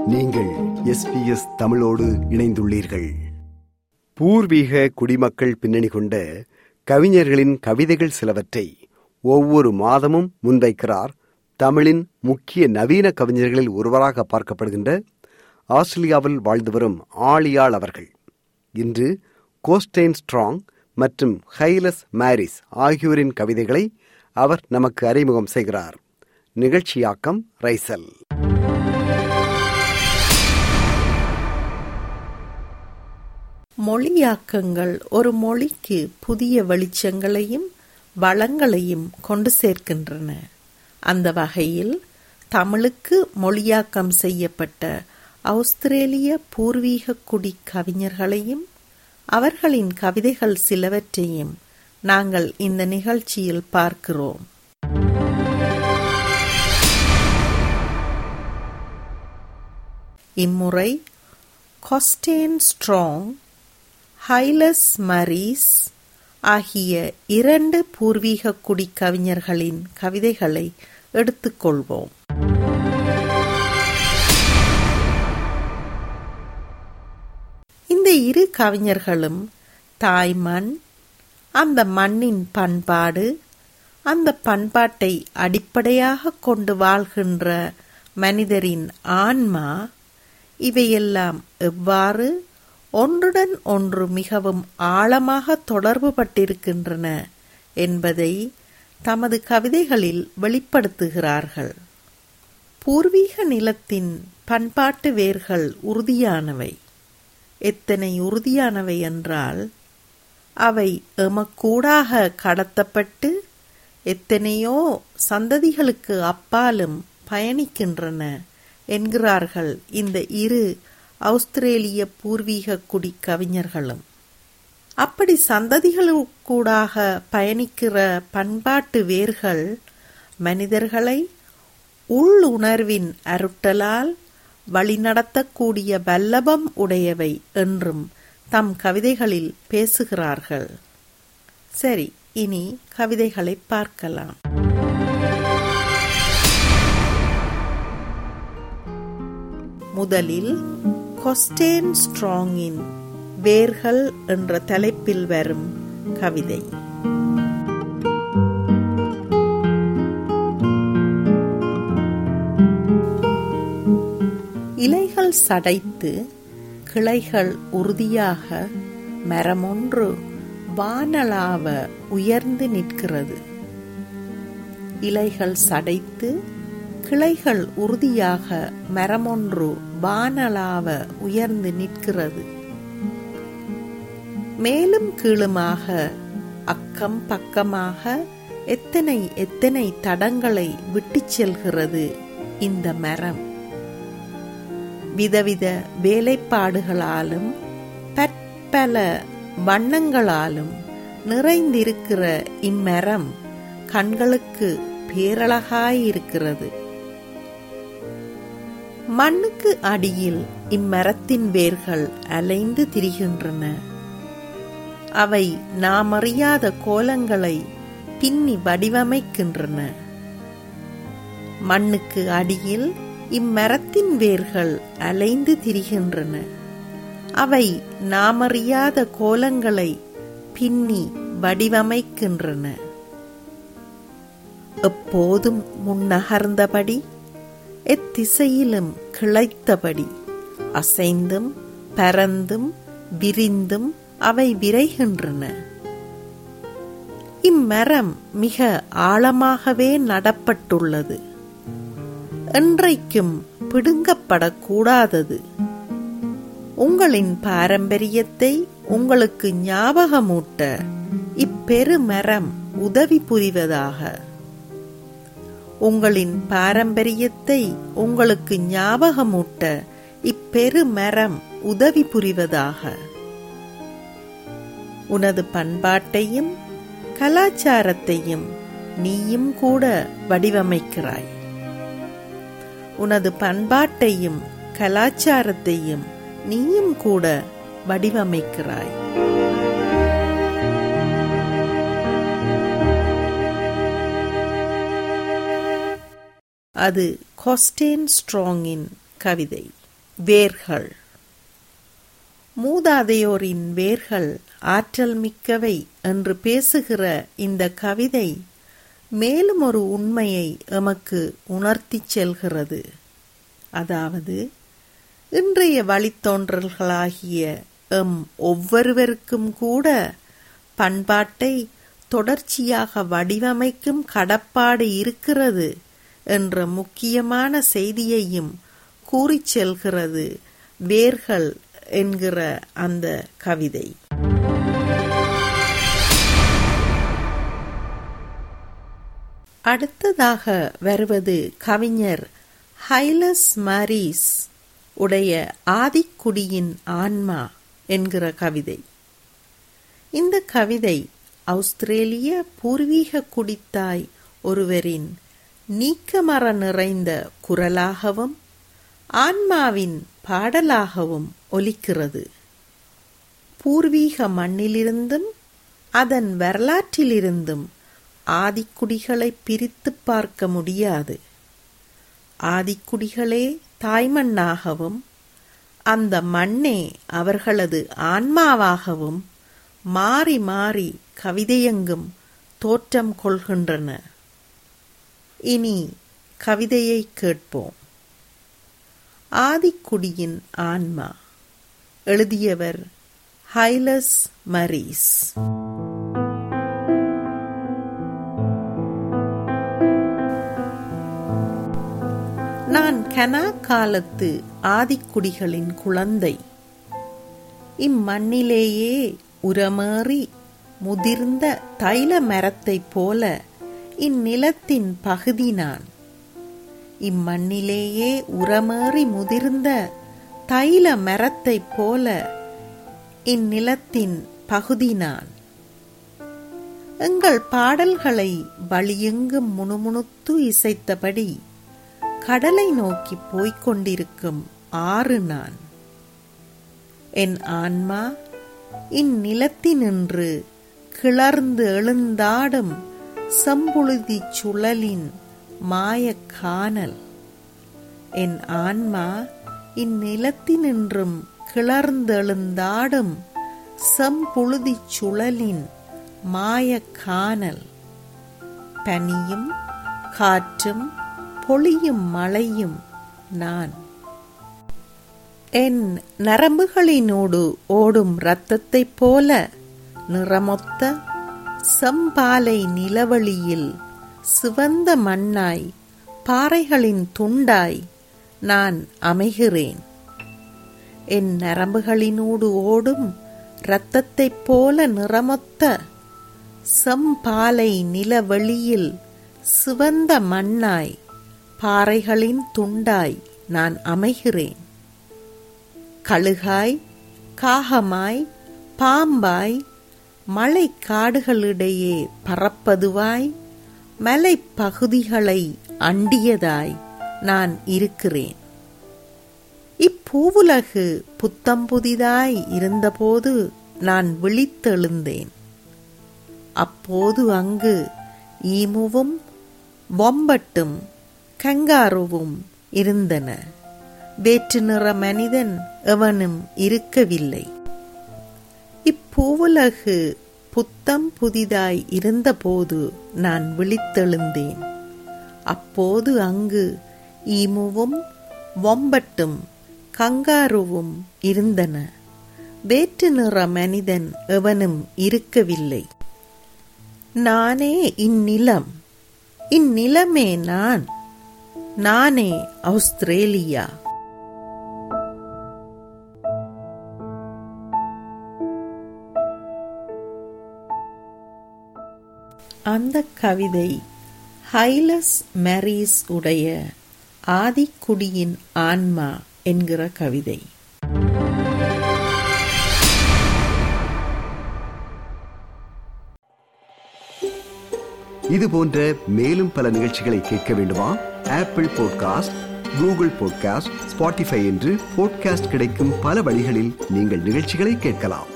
நீங்கள் எஸ்பிஎஸ் தமிழோடு இணைந்துள்ளீர்கள் பூர்வீக குடிமக்கள் பின்னணி கொண்ட கவிஞர்களின் கவிதைகள் சிலவற்றை ஒவ்வொரு மாதமும் முன்வைக்கிறார் தமிழின் முக்கிய நவீன கவிஞர்களில் ஒருவராக பார்க்கப்படுகின்ற ஆஸ்திரேலியாவில் வாழ்ந்து வரும் ஆலியாள் அவர்கள் இன்று கோஸ்டெயின் ஸ்ட்ராங் மற்றும் ஹைலஸ் மாரிஸ் ஆகியோரின் கவிதைகளை அவர் நமக்கு அறிமுகம் செய்கிறார் நிகழ்ச்சியாக்கம் ரைசல் மொழியாக்கங்கள் ஒரு மொழிக்கு புதிய வெளிச்சங்களையும் வளங்களையும் கொண்டு சேர்க்கின்றன அந்த வகையில் தமிழுக்கு மொழியாக்கம் செய்யப்பட்ட ஆஸ்திரேலிய பூர்வீக குடி கவிஞர்களையும் அவர்களின் கவிதைகள் சிலவற்றையும் நாங்கள் இந்த நிகழ்ச்சியில் பார்க்கிறோம் இம்முறை கொஸ்டேன் ஸ்ட்ராங் ஹைலஸ் மரீஸ் ஆகிய இரண்டு பூர்வீக குடி கவிஞர்களின் கவிதைகளை எடுத்துக்கொள்வோம் இந்த இரு கவிஞர்களும் தாய்மண் அந்த மண்ணின் பண்பாடு அந்த பண்பாட்டை அடிப்படையாக கொண்டு வாழ்கின்ற மனிதரின் ஆன்மா இவையெல்லாம் எவ்வாறு ஒன்றுடன் ஒன்று மிகவும் ஆழமாக தொடர்பு பட்டிருக்கின்றன என்பதை தமது கவிதைகளில் வெளிப்படுத்துகிறார்கள் பூர்வீக நிலத்தின் பண்பாட்டு வேர்கள் உறுதியானவை எத்தனை உறுதியானவை என்றால் அவை எமக்கூடாக கடத்தப்பட்டு எத்தனையோ சந்ததிகளுக்கு அப்பாலும் பயணிக்கின்றன என்கிறார்கள் இந்த இரு ஆஸ்திரேலிய பூர்வீக குடி கவிஞர்களும் அப்படி சந்ததிகளுக்கூடாக பயணிக்கிற பண்பாட்டு வேர்கள் மனிதர்களை உள்ளுணர்வின் அருட்டலால் வழிநடத்தக்கூடிய வல்லபம் உடையவை என்றும் தம் கவிதைகளில் பேசுகிறார்கள் சரி இனி கவிதைகளை பார்க்கலாம் முதலில் கொஸ்டேன் ஸ்ட்ராங்கின் வேர்கள் என்ற தலைப்பில் வரும் கவிதை இலைகள் சடைத்து கிளைகள் உறுதியாக மரமொன்று வானளாவ உயர்ந்து நிற்கிறது இலைகள் சடைத்து கிளைகள் உறுதியாக மரமொன்று வானளாவ உயர்ந்து நிற்கிறது மேலும் கீழுமாக அக்கம் பக்கமாக எத்தனை எத்தனை தடங்களை விட்டுச் செல்கிறது இந்த மரம் விதவித வேலைப்பாடுகளாலும் பற்பல வண்ணங்களாலும் நிறைந்திருக்கிற இம்மரம் கண்களுக்கு பேரழகாயிருக்கிறது மண்ணுக்கு அடியில் இம்மரத்தின் வேர்கள் அலைந்து திரிகின்றன அவை நாமறியாத கோலங்களை பின்னி வடிவமைக்கின்றன மண்ணுக்கு அடியில் இம்மரத்தின் வேர்கள் அலைந்து திரிகின்றன அவை நாமறியாத கோலங்களை பின்னி வடிவமைக்கின்றன எப்போதும் முன்னகர்ந்தபடி எத்திசையிலும் கிளைத்தபடி அசைந்தும் பரந்தும் விரிந்தும் அவை விரைகின்றன இம்மரம் மிக ஆழமாகவே நடப்பட்டுள்ளது என்றைக்கும் பிடுங்கப்படக்கூடாதது உங்களின் பாரம்பரியத்தை உங்களுக்கு ஞாபகமூட்ட இப்பெருமரம் உதவி புரிவதாக உங்களின் பாரம்பரியத்தை உங்களுக்கு ஞாபகமூட்ட இப்பெருமரம் உதவி புரிவதாக உனது பண்பாட்டையும் கலாச்சாரத்தையும் நீயும் கூட வடிவமைக்கிறாய் உனது பண்பாட்டையும் கலாச்சாரத்தையும் நீயும் கூட வடிவமைக்கிறாய் அது கொஸ்டேன் ஸ்ட்ராங்கின் கவிதை வேர்கள் மூதாதையோரின் வேர்கள் ஆற்றல் மிக்கவை என்று பேசுகிற இந்த கவிதை மேலும் ஒரு உண்மையை எமக்கு உணர்த்திச் செல்கிறது அதாவது இன்றைய வழித்தோன்றல்களாகிய எம் ஒவ்வொருவருக்கும் கூட பண்பாட்டை தொடர்ச்சியாக வடிவமைக்கும் கடப்பாடு இருக்கிறது என்ற முக்கியமான செய்தியையும் கூறிச் செல்கிறது வேர்கள் என்கிற அந்த கவிதை அடுத்ததாக வருவது கவிஞர் ஹைலஸ் மாரிஸ் உடைய ஆதிக்குடியின் ஆன்மா என்கிற கவிதை இந்த கவிதை ஆஸ்திரேலிய பூர்வீக குடித்தாய் ஒருவரின் நீக்கமர நிறைந்த குரலாகவும் ஆன்மாவின் பாடலாகவும் ஒலிக்கிறது பூர்வீக மண்ணிலிருந்தும் அதன் வரலாற்றிலிருந்தும் ஆதிக்குடிகளை பிரித்து பார்க்க முடியாது ஆதிக்குடிகளே தாய்மண்ணாகவும் அந்த மண்ணே அவர்களது ஆன்மாவாகவும் மாறி மாறி கவிதையெங்கும் தோற்றம் கொள்கின்றன இனி கவிதையை கேட்போம் ஆதிக்குடியின் ஆன்மா எழுதியவர் ஹைலஸ் மரீஸ் நான் கனா காலத்து ஆதிக்குடிகளின் குழந்தை இம்மண்ணிலேயே உரமேறி முதிர்ந்த தைல மரத்தைப் போல இந்நிலத்தின் பகுதி நான் இம்மண்ணிலேயே உரமேறி முதிர்ந்த தைல மரத்தைப் போல இந்நிலத்தின் பகுதி நான் எங்கள் பாடல்களை வழியெங்கும் முணுமுணுத்து இசைத்தபடி கடலை நோக்கி போய்க் கொண்டிருக்கும் ஆறு நான் என் ஆன்மா இந்நிலத்தினின்று கிளர்ந்து எழுந்தாடும் செம்புழுதி சுழலின் மாயக் காணல் என் ஆன்மா இந்நிலத்தினின்றும் கிளர்ந்தெழுந்தாடும் செம்புழுதி சுழலின் மாயக் காணல் பனியும் காற்றும் பொழியும் மழையும் நான் என் நரம்புகளினோடு ஓடும் இரத்தத்தைப் போல நிறமொத்த செம்பாலை நிலவழியில் சிவந்த மண்ணாய் பாறைகளின் துண்டாய் நான் அமைகிறேன் என் நரம்புகளினூடு ஓடும் இரத்தத்தைப் போல நிறமொத்த செம்பாலை நிலவெளியில் சிவந்த மண்ணாய் பாறைகளின் துண்டாய் நான் அமைகிறேன் கழுகாய் காகமாய் பாம்பாய் மலை காடுகளிடையே பறப்பதுவாய் மலைப்பகுதிகளை அண்டியதாய் நான் இருக்கிறேன் இப்பூவுலகு புத்தம் புதிதாய் இருந்தபோது நான் விழித்தெழுந்தேன் அப்போது அங்கு ஈமுவும் பொம்பட்டும் கங்காருவும் இருந்தன வேற்று நிற மனிதன் எவனும் இருக்கவில்லை இப்பூவுலகு புத்தம் புதிதாய் இருந்தபோது நான் விழித்தெழுந்தேன் அப்போது அங்கு ஈமுவும் வொம்பட்டும் கங்காருவும் இருந்தன வேற்று நிற மனிதன் எவனும் இருக்கவில்லை நானே இந்நிலம் இந்நிலமே நான் நானே ஆஸ்திரேலியா அந்த கவிதை ஹைலஸ் மேரிஸ் உடைய ஆதிக்குடியின் ஆன்மா என்கிற கவிதை இது போன்ற மேலும் பல நிகழ்ச்சிகளை கேட்க வேண்டுமா Apple podcast Google podcast Spotify என்று பாட்காஸ்ட் கிடைக்கும் பல வழிகளில் நீங்கள் நிகழ்ச்சிகளை கேட்கலாம்